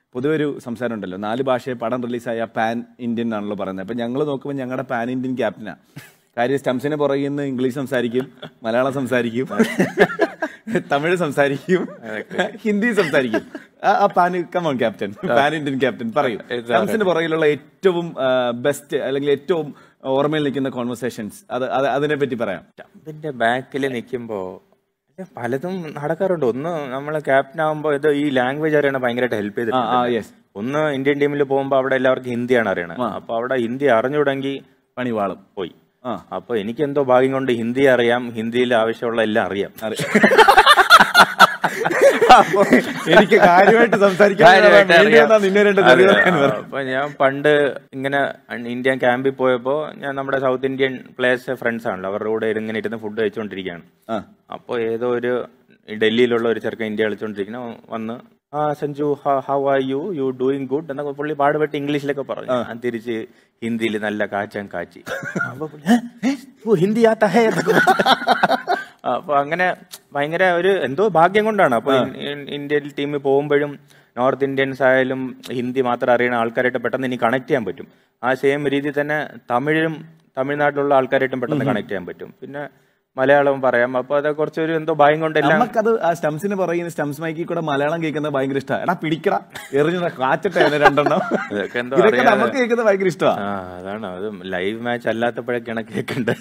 പൊതുവെ ഒരു സംസാരം ഉണ്ടല്ലോ നാല് ഭാഷയെ പടം റിലീസായ പാൻ ഇന്ത്യൻ എന്നാണല്ലോ പറയുന്നത് അപ്പൊ ഞങ്ങൾ നോക്കുമ്പോൾ ഞങ്ങളുടെ പാൻ ഇന്ത്യൻ ക്യാപ്റ്റനാ കാര്യം സ്റ്റംസിന് പുറകിൽ നിന്ന് ഇംഗ്ലീഷ് സംസാരിക്കും മലയാളം സംസാരിക്കും തമിഴ് സംസാരിക്കും ഹിന്ദി സംസാരിക്കും ആ- ആ Pant come on captain Pant Indian captain പറയൂ സ്റ്റംസിന് പുറകിലുള്ള ഏറ്റവും ബെസ്റ്റ് അല്ലെങ്കിൽ ഏറ്റവും ഓർമ്മയിൽ നിൽക്കുന്ന കോൺവെർസേഷൻസ് അത് അത് അതിനെ പറ്റി പറയാം സ്റ്റമ്പിന്റെ ബാക്കിൽ നിൽക്കുമ്പോ അല്ല, പലതും നടക്കാറുണ്ട് ഒന്ന് നമ്മൾ ക്യാപ്റ്റൻ ആകുമ്പോൾ ഇത് ഈ ലാംഗ്വേജ് അറിയണ ഭയങ്കരമായിട്ട് ഹെൽപ്പ് ആ ചെയ്തിട്ടുണ്ട് ആ യെസ് ഒന്ന് ഇന്ത്യൻ ടീമിൽ പോകുമ്പോൾ അവിടെ എല്ലാവർക്കും ഹിന്ദിയാണ് അറിയണത് അപ്പൊ അവിടെ ഹിന്ദി അറിഞ്ഞുടങ്ങി പണി വാളും പോയി ആ അപ്പൊ എനിക്ക് എന്തോ ഭാഗ്യം കൊണ്ട് ഹിന്ദി അറിയാം ഹിന്ദിയിൽ ആവശ്യമുള്ള എല്ലാം അറിയാം അപ്പൊ എനിക്ക് കാര്യമായിട്ട് സംസാരിക്കാൻ കാര്യമായിട്ട് വേണ്ടി അറിയാം. വന്നാ നിന്നെ രണ്ട് അതെ. തെറി പറയാൻ പറഞ്ഞു. അപ്പൊ ഞാൻ പണ്ട് ഇങ്ങനെ ഇന്ത്യൻ ക്യാമ്പിൽ പോയപ്പോ ഞാൻ നമ്മുടെ സൗത്ത് ഇന്ത്യൻ പ്ലേയേഴ്സ് ഫ്രണ്ട്സ് ആണല്ലോ അവരുടെ കൂടെ ഇങ്ങനെ ഇരുന്ന് ഫുഡ് കഴിച്ചുകൊണ്ടിരിക്കുകയാണ് ആ അപ്പോൾ ഏതോ ഒരു ഈ ഡൽഹിയിലുള്ള ഒരു ചെറുക്കൻ ഇന്ത്യ കളിച്ചോണ്ടിരിക്കുന്ന വന്ന് ആ Sanju how are you you doing good എന്നൊക്കെ പുള്ളി പാടുപെട്ട് ഇംഗ്ലീഷിലൊക്കെ പറഞ്ഞു ഞാൻ തിരിച്ച് ഹിന്ദിയിൽ നല്ല കാച്ചാൻ കാച്ചി അപ്പൊ പുള്ളി, "ഏ? ഏ? ഓ, ഹിന്ദി ആത്ത ഹേ എന്നൊക്കെ പറഞ്ഞു. അപ്പൊ അങ്ങനെ ഭയങ്കര ഒരു എന്തോ ഭാഗ്യം കൊണ്ടാണ് അപ്പൊ ഇൻ- ഇൻ- ഇന്ത്യൻ ടീമിൽ പോകുമ്പോഴും നോർത്ത് ഇന്ത്യൻസ് ആയാലും ഹിന്ദി മാത്രം അറിയുന്ന ആൾക്കാരായിട്ട് പെട്ടെന്ന് ഇനി കണക്ട് ചെയ്യാൻ പറ്റും ആ സെയിം രീതിയിൽ തന്നെ തമിഴിലും തമിഴ്നാട്ടിലുള്ള ആൾക്കാരായിട്ടും പെട്ടെന്ന് കണക്ട് ചെയ്യാൻ പറ്റും പിന്നെ മലയാളവും പറയാം അപ്പൊ അത് കുറച്ചൊരു എന്തോ ഭയം കൊണ്ടെല്ലാം നമുക്കത് ആ സ്റ്റംസിന് പറയുന്ന സ്റ്റംസ് മൈക്കിൽ കൂടെ മലയാളം കേൾക്കുന്നത് ഭയങ്കര ഇഷ്ടമാണ് എടാ പിടിക്കട എറിഞ്ഞ കാച്ചട്ടെ അതിനെ രണ്ടെണ്ണം ഇതൊക്കെ എന്തോ ഇതൊക്കെ അറിയാതെ. നമുക്ക് കേൾക്കുന്നത് ഭയങ്കര ഇഷ്ടമാണ് ആ അതാണ് അത് ലൈവ് മാച്ച് അല്ലാത്തപ്പോഴൊക്കെയാണ് കേൾക്കേണ്ടത്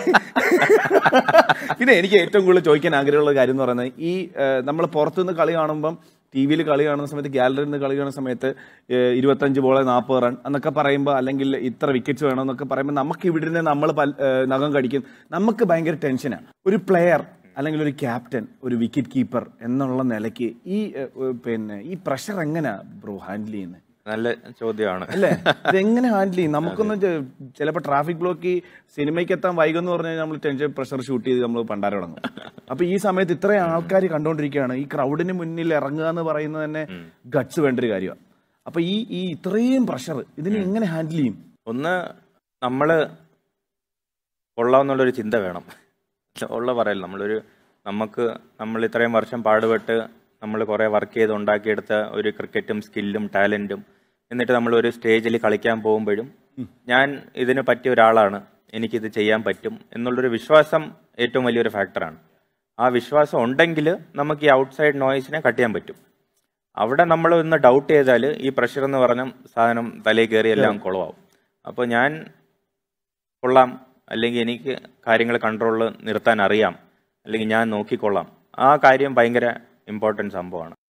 പിന്നെ എനിക്ക് ഏറ്റവും കൂടുതൽ ചോദിക്കാൻ ആഗ്രഹമുള്ള കാര്യം എന്ന് പറയുന്നത് ഈ നമ്മൾ പുറത്തുനിന്ന് കളി കാണുമ്പം ടി വിയിൽ കളി കാണുന്ന സമയത്ത് ഗാലറിയിൽ നിന്ന് കളി കാണുന്ന സമയത്ത് ഏഹ്, ഇരുപത്തഞ്ച് ബോളെ നാൽപ്പത് റൺ എന്നൊക്കെ പറയുമ്പോൾ അല്ലെങ്കിൽ ഇത്ര വിക്കറ്റ്സ് വേണം എന്നൊക്കെ പറയുമ്പോൾ നമുക്ക് ഇവിടെ നിന്ന് നമ്മൾ പൽ- ഏഹ്, നഖം കടിക്കും നമുക്ക് ഭയങ്കര ടെൻഷനാണ് ഒരു പ്ലെയർ അല്ലെങ്കിൽ ഒരു ക്യാപ്റ്റൻ ഒരു വിക്കറ്റ് കീപ്പർ എന്നുള്ള നിലയ്ക്ക് ഈ ഏഹ്, പിന്നെ ഈ പ്രഷർ എങ്ങനെയാ ബ്രോ ഹാൻഡിൽ ചെയ്യുന്നത് നല്ല ചോദ്യമാണ് അല്ലേ ഇതെങ്ങനെ ഹാൻഡിൽ ചെയ്യും നമുക്കൊന്നും ചിലപ്പോൾ ട്രാഫിക് ബ്ലോക്ക് സിനിമയ്ക്ക് എത്താൻ വൈകുമെന്ന് പറഞ്ഞാൽ നമ്മൾ ടെൻഷൻ പ്രഷർ ഷൂട്ട് ചെയ്ത് നമ്മൾ പണ്ടാര തുടങ്ങും അപ്പൊ ഈ സമയത്ത് ഇത്രയും ആൾക്കാർ കണ്ടുകൊണ്ടിരിക്കുകയാണ് ഈ ക്രൗഡിന് മുന്നിൽ ഇറങ്ങുക എന്ന് പറയുന്നത് തന്നെ ഗട്സ് വേണ്ട ഒരു കാര്യമാണ് അപ്പൊ ഈ ഈ ഇത്രയും പ്രഷർ ഇതിനെ എങ്ങനെ ഹാൻഡിൽ ചെയ്യും ഒന്ന് നമ്മള് കൊള്ളാമെന്നുള്ളൊരു ചിന്ത വേണം ഉള്ള പറയല്ല നമ്മളൊരു നമുക്ക് നമ്മൾ ഇത്രയും വർഷം പാടുപെട്ട് നമ്മൾ കുറേ വർക്ക് ചെയ്ത് ഉണ്ടാക്കിയെടുത്ത ഒരു ക്രിക്കറ്റും സ്കില്ലും ടാലന്റും എന്നിട്ട് നമ്മൾ ഒരു സ്റ്റേജിൽ കളിക്കാൻ പോകുമ്പോഴും ഞാൻ ഇതിന് പറ്റിയ ഒരാളാണ് എനിക്കിത് ചെയ്യാൻ പറ്റും എന്നുള്ളൊരു വിശ്വാസം ഏറ്റവും വലിയൊരു ഫാക്ടറാണ് ആ വിശ്വാസം ഉണ്ടെങ്കിൽ നമുക്ക് ഈ ഔട്ട്സൈഡ് നോയ്സിനെ കട്ട് ചെയ്യാൻ പറ്റും അവിടെ നമ്മൾ ഒന്ന് ഡൗട്ട് ചെയ്താൽ ഈ പ്രഷർ എന്ന് പറഞ്ഞ സാധനം തലയിൽ കയറി എല്ലാം കുളമാവും അപ്പോൾ ഞാൻ കൊള്ളാം അല്ലെങ്കിൽ എനിക്ക് കാര്യങ്ങൾ കൺട്രോളിൽ നിർത്താൻ അറിയാം അല്ലെങ്കിൽ ഞാൻ നോക്കിക്കൊള്ളാം ആ കാര്യം ഭയങ്കര ഇമ്പോർട്ടൻറ്റ് സംഭവമാണ്